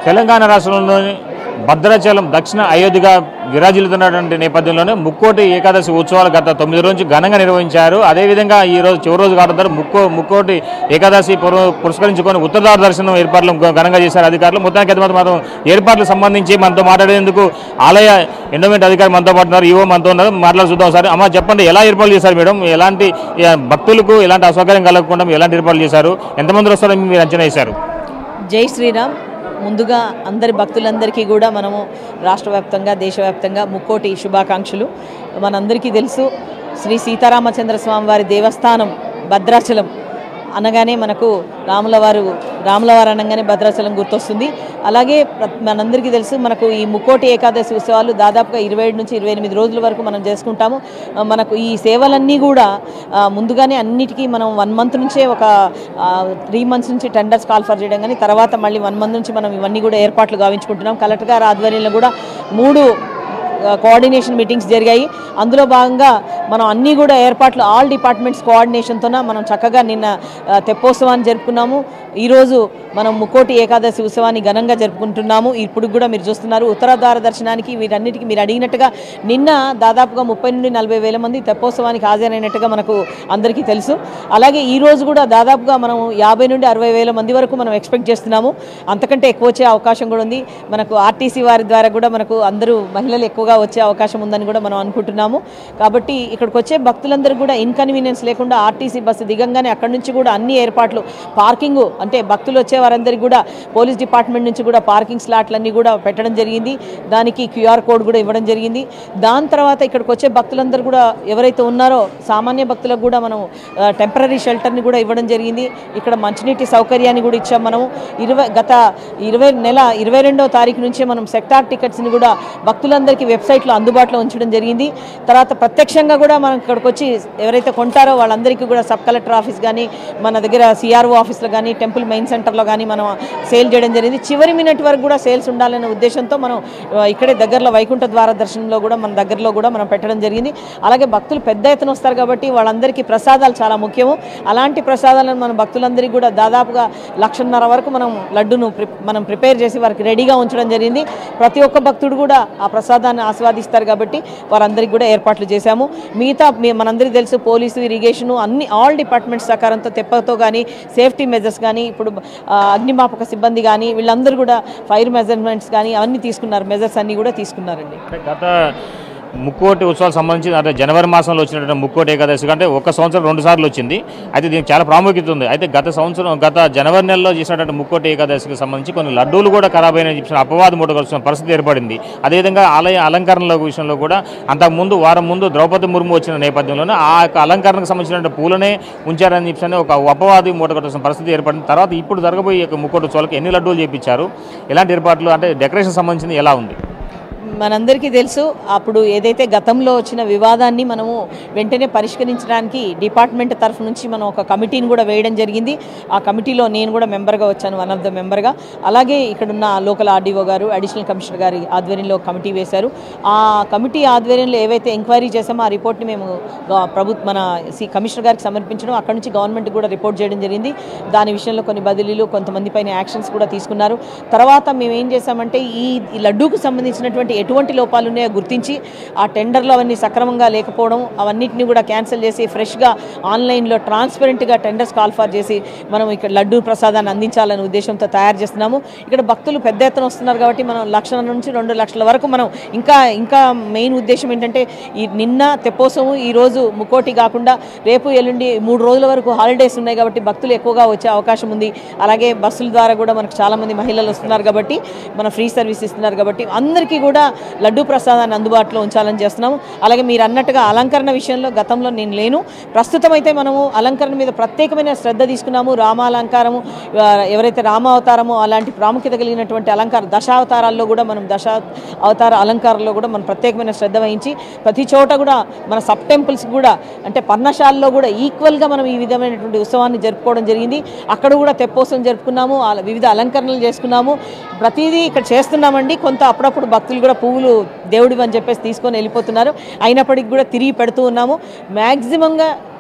తెలంగాణ రాష్ట్రంలోని భద్రాచలం దక్షిణ అయోధ్యగా విరాజిల్లుతున్నటువంటి నేపథ్యంలోనే ముక్కోటి ఏకాదశి ఉత్సవాలు గత తొమ్మిది రోజు ఘనంగా నిర్వహించారు అదేవిధంగా ఈ రోజు చివరి రోజు కావడంతో ముక్కో ముక్కోటి ఏకాదశి పుర- పురస్కరించుకొని ఉత్తరదార దర్శనం ఏర్పాట్లు ఘ- ఘనంగా చేశారు అధికారులు మొత్తానికి అయితే మాత్రం మాత్రం ఏర్పాట్లకు సంబంధించి మనతో మాట్లాడేందుకు ఆలయ ఎండోమెంట్ అధికారి మనతో పాటు ఉన్నారు ఈవో మనతో ఉన్నారు మాట్లాడి చూద్దాం సార్ అమ్మ చెప్పండి ఎలా ఏర్పాట్లు చేశారు మేడం ఎలాంటి ఏ, భక్తులకు ఎలాంటి అసౌకర్యం కలగకుండా మీరు ఎలాంటి ఏర్పాట్లు చేశారు ఎంతమంది వస్తారని మీరు అంచనా వేశారు జై శ్రీరామ్ ముందుగా అందరి భక్తులందరికీ కూడా మనము రాష్ట్ర వ్యాప్తంగా దేశవ్యాప్తంగా ముక్కోటి శుభాకాంక్షలు మనందరికీ తెలుసు శ్రీ సీతారామచంద్ర స్వామి వారి దేవస్థానం భద్రాచలం అనగానే మనకు రాములవారు రాములవారు అనగానే భద్రాచలం గుర్తొస్తుంది అలాగే ప్ర- మనందరికీ తెలుసు మనకు ఈ ముక్కోటి ఏకాదశి ఉత్సవాలు దాదాపుగా ఇరవై ఏడు నుంచి ఇరవై ఎనిమిది రోజుల వరకు మనం చేసుకుంటాము ఆ, మనకు ఈ సేవలన్నీ కూడా ఆ, ముందుగానే అన్నిటికీ మనం వన్ మంత్ నుంచే ఒక త్రీ మంత్స్ నుంచి టెండర్స్ కాల్ఫర్ చేయడం కానీ తర్వాత మళ్ళీ వన్ మంత్ నుంచి మనం ఇవన్నీ కూడా ఏర్పాట్లు గావించుకుంటున్నాం కలెక్టర్ గారి ఆధ్వర్యంలో కూడా మూడు కోఆర్డినేషన్ మీటింగ్స్ జరిగాయి అందులో భాగంగా మనం అన్నీ కూడా ఏర్పాట్లు ఆల్ డిపార్ట్మెంట్స్ కోఆర్డినేషన్తోన మనం చక్కగా నిన్న ఆ, తెప్పోత్సవాన్ని జరుపుకున్నాము ఈరోజు మనం ముక్కోటి ఏకాదశి ఉత్సవాన్ని ఘనంగా జరుపుకుంటున్నాము ఇప్పుడు కూడా మీరు చూస్తున్నారు ఉత్తరాధార దర్శనానికి వీటన్నిటికీ మీరు అడిగినట్టుగా నిన్న దాదాపుగా ముప్పై నుండి నలభై వేల మంది తెప్పోత్సవానికి హాజరైనట్టుగా మనకు అందరికీ తెలుసు అలాగే ఈ రోజు కూడా దాదాపుగా మనం యాభై నుండి అరవై వేల మంది వరకు మనం ఎక్స్పెక్ట్ చేస్తున్నాము అంతకంటే ఎక్కువ వచ్చే అవకాశం కూడా ఉంది మనకు ఆర్టీసీ వారి ద్వారా కూడా మనకు అందరూ మహిళలు ఎక్కువగా వచ్చే అవకాశం ఉందని కూడా మనం అనుకుంటున్నాము కాబట్టి ఇక్కడికి వచ్చే భక్తులందరూ కూడా ఇన్కన్వీనియన్స్ లేకుండా ఆర్టీసీ బస్సు దిగంగానే అక్కడి నుంచి కూడా అన్ని ఏర్పాట్లు పార్కింగ్ అంటే భక్తులు వచ్చే వారందరికీ కూడా పోలీస్ డిపార్ట్మెంట్ నుంచి కూడా పార్కింగ్ స్లాట్లన్నీ కూడా పెట్టడం జరిగింది దానికి క్యూఆర్ కోడ్ కూడా ఇవ్వడం జరిగింది దాని తర్వాత ఇక్కడికి వచ్చే భక్తులందరూ కూడా ఎవరైతే ఉన్నారో సామాన్య భక్తులకు కూడా మనం టెంపరీ షెల్టర్ని కూడా ఇవ్వడం జరిగింది ఇక్కడ మంచినీటి సౌకర్యాన్ని కూడా ఇచ్చాం మనము ఇరవై గత ఇరవై నెల ఇరవై రెండవ తారీఖు నుంచే మనం సెక్టార్ టికెట్స్ని కూడా భక్తులందరికీ వెబ్సైట్లో అందుబాటులో ఉంచడం జరిగింది తర్వాత ప్రత్యక్షంగా కూడా మనం ఇక్కడికి వచ్చి ఎవరైతే కొంటారో వాళ్ళందరికీ కూడా సబ్ కలెక్టర్ ఆఫీస్ కానీ మన దగ్గర సిఆర్ఓ ఆఫీస్లో కానీ టెంపుల్ మెయిన్ సెంటర్లో కానీ మనం సేల్ చేయడం జరిగింది చివరి మినిట్ వరకు కూడా సేల్స్ ఉండాలనే ఉద్దేశంతో మనం ఆ, ఇక్కడే దగ్గరలో వైకుంఠ ద్వార దర్శనంలో కూడా మన దగ్గరలో కూడా మనం పెట్టడం జరిగింది అలాగే భక్తులు పెద్ద ఎత్తున వస్తారు కాబట్టి వాళ్ళందరికీ ప్రసాదాలు చాలా ముఖ్యము అలాంటి ప్రసాదాలను మన భక్తులందరికీ కూడా దాదాపుగా లక్షన్నర వరకు మనం లడ్డును ప్రి- మనం ప్రిపేర్ చేసి వారికి రెడీగా ఉంచడం జరిగింది ప్రతి ఒక్క భక్తుడు కూడా ఆ ప్రసాదాన్ని ఆస్వాదిస్తారు కాబట్టి వారందరికీ కూడా ఏర్పాట్లు చేశాము మిగతా మీ- మనందరికీ తెలుసు పోలీసు ఇరిగేషను అన్ని ఆల్ డిపార్ట్మెంట్స్ సహకారంతో తెప్పతో కానీ సేఫ్టీ మెజర్స్ కానీ ఇప్పుడు ఆ, అగ్నిమాపక సిబ్బంది కానీ వీళ్ళందరూ కూడా ఫైర్ మెజర్మెంట్స్ కానీ అవన్నీ తీసుకున్నారు మెజర్స్ అన్నీ కూడా తీసుకున్నారండి అంటే గత ముక్కోటి ఉత్సవాలకు సంబంధించి అంటే జనవరి మాసంలో వచ్చినటువంటి ముక్కోటి ఏకాదశి అంటే ఒక సంవత్సరం రెండు సార్లు వచ్చింది అయితే దీనికి చాలా ప్రాముఖ్యత ఉంది అయితే గత సంవత్సరం గత జనవరి నెలలో చేసినటువంటి ముక్కోటి ఏకాదశికి సంబంధించి కొన్ని లడ్డూలు కూడా ఖరాబ్ అయిన చెప్పిన అపవాదం మూటకొస్తున్న పరిస్థితి ఏర్పడింది అదేవిధంగా ఆలయ అలంకరణల విషయంలో కూడా అంతకుముందు వారం ముందు ద్రౌపది ముర్ము వచ్చిన నేపథ్యంలోనే ఆ యొక్క అలంకరణకు సంబంధించిన పూలనే ఉంచారని చెప్పి ఒక అపవాది మూటకొట్టున్న పరిస్థితి ఏర్పడింది తర్వాత ఇప్పుడు జరగబోయే ఈ యొక్క ముక్కోటి ఉత్సవాలకు ఎన్ని లడ్డూలు చేయించారు ఎలాంటి ఏర్పాట్లు అంటే డెకరేషన్ సంబంధించింది ఎలా ఉంది మనందరికీ తెలుసు అప్పుడు ఏదైతే గతంలో వచ్చిన వివాదాన్ని మనము వెంటనే పరిష్కరించడానికి డిపార్ట్మెంట్ తరఫు నుంచి మనం ఒక కమిటీని కూడా వేయడం జరిగింది ఆ కమిటీలో నేను కూడా మెంబర్గా వచ్చాను వన్ ఆఫ్ ద మెంబర్గా అలాగే ఇక్కడున్న లోకల్ ఆర్డీఓ గారు అడిషనల్ కమిషనర్ గారి ఆధ్వర్యంలో కమిటీ వేశారు ఆ కమిటీ ఆధ్వర్యంలో ఏవైతే ఎంక్వైరీ చేసామో ఆ రిపోర్ట్ని మేము గా- ప్రభుత్వ మన సి కమిషనర్ గారికి సమర్పించడం అక్కడ నుంచి గవర్నమెంట్ కూడా రిపోర్ట్ చేయడం జరిగింది దాని విషయంలో కొన్ని బదిలీలు కొంతమంది పైన యాక్షన్స్ కూడా తీసుకున్నారు తర్వాత మేము ఏం చేసామంటే ఈ ఈ లడ్డూకు సంబంధించినటువంటి ఎటువంటి లోపాలు ఉన్నాయో గుర్తించి ఆ టెండర్లు అవన్నీ సక్రమంగా లేకపోవడం అవన్నిటిని కూడా క్యాన్సిల్ చేసి ఫ్రెష్గా ఆన్లైన్లో ట్రాన్స్పరెంట్గా టెండర్స్ కాల్ఫర్ చేసి మనం ఇక్కడ లడ్డూ ప్రసాదాన్ని అందించాలనే ఉద్దేశంతో తయారు చేస్తున్నాము ఇక్కడ భక్తులు పెద్ద ఎత్తున వస్తున్నారు కాబట్టి మనం లక్షల నుంచి రెండు లక్షల వరకు మనం ఇంకా ఇంకా మెయిన్ ఉద్దేశం ఏంటంటే ఈ నిన్న తెప్పోత్సవం ఈ రోజు ముక్కోటి కాకుండా రేపు ఎల్లుండి మూడు రోజుల వరకు హాలిడేస్ ఉన్నాయి కాబట్టి భక్తులు ఎక్కువగా వచ్చే అవకాశం ఉంది అలాగే బస్సుల ద్వారా కూడా మనకు చాలామంది మహిళలు వస్తున్నారు కాబట్టి మన ఫ్రీ సర్వీస్ ఇస్తున్నారు కాబట్టి అందరికీ కూడా లడ్డూ ప్రసాదాన్ని అందుబాటులో ఉంచాలని చేస్తున్నాము అలాగే మీరు అన్నట్టుగా అలంకరణ విషయంలో గతంలో నేను లేను ప్రస్తుతం అయితే మనము అలంకరణ మీద ప్రత్యేకమైన శ్రద్ధ తీసుకున్నాము రామాలంకారము ఆ, ఎవరైతే రామావతారమో అలాంటి ప్రాముఖ్యత కలిగినటువంటి అలంకారం దశావతారాల్లో కూడా మనం దశ అవతార అలంకారంలో కూడా మనం ప్రత్యేకమైన శ్రద్ధ వహించి ప్రతి చోట కూడా మన సబ్ టెంపుల్స్ కూడా అంటే పర్ణశాలలో కూడా ఈక్వల్గా మనం ఈ విధమైనటువంటి ఉత్సవాన్ని జరుపుకోవడం జరిగింది అక్కడ కూడా తెప్పోత్సవం జరుపుకున్నాము ఆ వివిధ అలంకరణలు చేసుకున్నాము ప్రతిదీ ఇక్కడ చేస్తున్నామండి కొంత అప్పుడప్పుడు భక్తులు కూడా పువ్వులు దేవుడివి అని చెప్పేసి తీసుకొని వెళ్ళిపోతున్నారు అయినప్పటికీ కూడా తిరిగి పెడుతూ ఉన్నాము మ్యాక్సిమంగా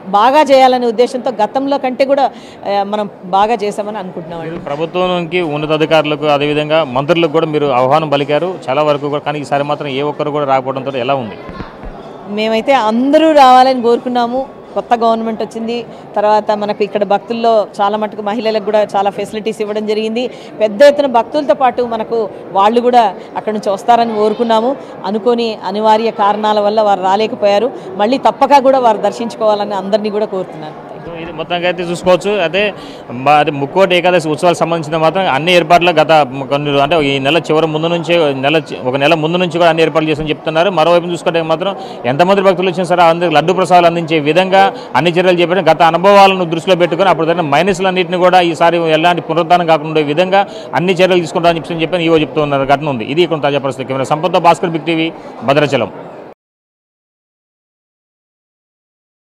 బాగా చేయాలనే ఉద్దేశంతో గతంలో కంటే కూడా ఆ, మనం బాగా చేసామని అనుకుంటున్నాం మీరు ప్రభుత్వానికి ఉన్నతాధికారులకు అదేవిధంగా మంత్రులకు కూడా మీరు ఆహ్వానం పలికారు చాలా వరకు కూడా కానీ ఈసారి మాత్రం ఏ ఒక్కరు కూడా రాకపోవడంతో ఎలా ఉంది మేమైతే అందరూ రావాలని కోరుకున్నాము కొత్త గవర్నమెంట్ వచ్చింది తర్వాత మనకు ఇక్కడ భక్తుల్లో చాలా మటుకు మహిళలకు కూడా చాలా ఫెసిలిటీస్ ఇవ్వడం జరిగింది పెద్ద ఎత్తున భక్తులతో పాటు మనకు వాళ్ళు కూడా అక్కడ నుంచి వస్తారని కోరుకున్నాము అనుకోని అనివార్య కారణాల వల్ల వారు రాలేకపోయారు మళ్ళీ తప్పక కూడా వారు దర్శించుకోవాలని అందరినీ కూడా కోరుతున్నాను సో ఇది మొత్తంగా అయితే చూసుకోవచ్చు అదే మా- అది ముక్కోటి ఏకాదశి ఉత్సవాలకు సంబంధించిన మాత్రం అన్ని ఏర్పాట్లు గత కొన్ని రో- అంటే ఈ నెల చివరి ముందు నుంచే నెల చి- ఒక నెల ముందు నుంచి కూడా అన్ని ఏర్పాట్లు చేసని చెప్తున్నారు మరోవైపు చూసుకుంటే మాత్రం ఎంతమంది భక్తులు వచ్చినా సరే అందరికి లడ్డు ప్రసాదాలు అందించే విధంగా అన్ని చర్యలు చెప్పారు గత అనుభవాలను దృష్టిలో పెట్టుకొని అప్పుడు జరిగిన మైనస్లన్నింటినీ కూడా ఈసారి ఎలాంటి పునరుద్ధానం కాకుండా ఉండే విధంగా అన్ని చర్యలు తీసుకుంటామని చెప్పి చెప్పని ఈవో చెప్తూ ఉన్నారు ఘటన ఉంది ఇది ఇక్కడ తాజా పరిస్థితి కెమెరా సంపద భాస్కర్ బిగ్ టీవీ భద్రాచలం